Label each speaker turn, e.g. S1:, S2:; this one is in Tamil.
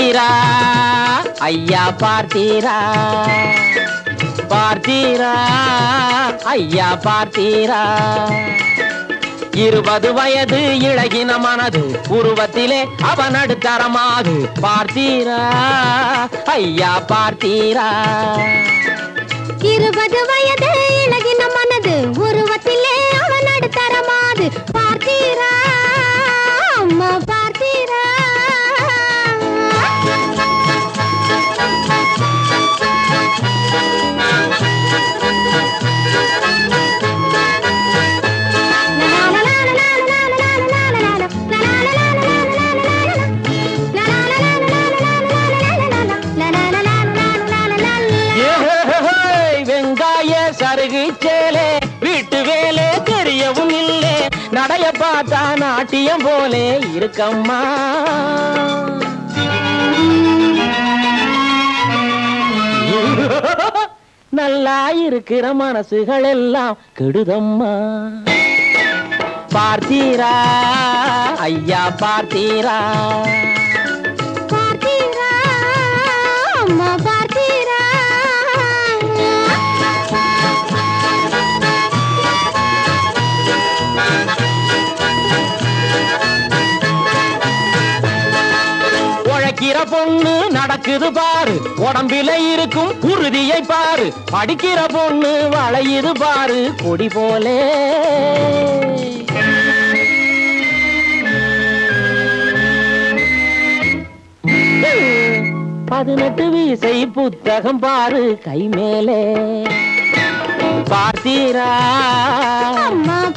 S1: பார்த்தீரா ஐயா பார்த்தீரா பார்த்தீரா ஐயா பார்த்தீரா இருபது வயது இழகின மனது உருவத்திலே அவன் அடுத்தரமாது பார்த்தீரா ஐயா பார்த்தீரா
S2: இருபது வயது இழகின மனது உருவத்திலே அவன் அடுத்தரமாது பார்த்தீரா அம்மா பார்த்தீரா
S1: ஏய், வெங்காய சருகு சேலே வீட்டு வேலே தெரியவும் இல்லே நடைய பார்த்தா நாட்டியம் போலே இருக்கம்மா நல்லா இருக்கிற மனசுகள் எல்லாம் கெடுதம்மா பார்த்தீரா ஐயா பார்த்தீரா
S2: பார்த்தீரா அம்மா பார்த்தீரா
S1: உழைக்கிற பொண்ணு நடக்குது பாரு உடம்பில இருக்கும் உறுதியை பாரு படிக்கிற பொண்ணு வளையுது பாரு கொடி போலே பதினெட்டு வீசை புத்தகம் பாரு கை மேலே பார்த்தீரா
S2: அம்மா